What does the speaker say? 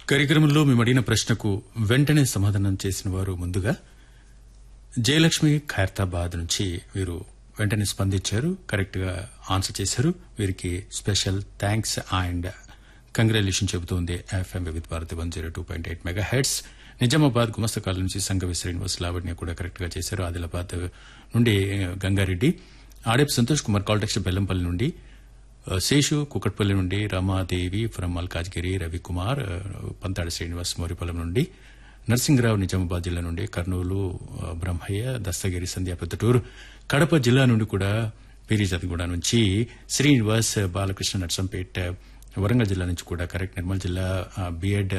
కార్యక్రమంలో మేము అడిగిన ప్రశ్నకు వెంటనే సమాధానం చేసిన వారు ముందుగా జయలక్ష్మి ఖైరతాబాద్ నుంచి వీరు వెంటనే స్పందించారు కరెక్ట్ గా ఆన్సర్ చేశారు వీరికి స్పెషల్ థ్యాంక్స్ అండ్ కంగ్రాచులేషన్ చెబుతోంది FM with Bharati one zero two point eight mega heads Nizamabad గుమస్తకాల నుంచి సంఘవి శ్రీనివాస్ లావణ్య కూడా కరెక్ట్ గా చేశారు ఆదిలాబాద్ నుండి గంగారెడ్డి ఆడేపు సంతోష్ కుమార్ కాల్టెక్స్ బెల్లంపల్లి నుండి ఆ, శేషు కుకట్పల్లి నుండి రమాదేవి ఫ్రమ్ మల్కాజ్గిరి రవికుమార్ ఆ, పంతాడి శ్రీనివాస్ మోరిపల్లం నుండి నర్సింగరావు నిజామాబాద్ జిల్లా నుండి కర్నూలు ఆ, బ్రహ్మయ్య దస్తగిరి సంధ్యా పెద్దటూరు కడప జిల్లా నుండి కూడా పీరిజాతిగూడ నుంచి శ్రీనివాస్ బాలకృష్ణ నర్సంపేట్ వరంగల్ జిల్లా నుంచి కూడా కరెక్ట్ నిర్మల్ జిల్లా బిఎడ్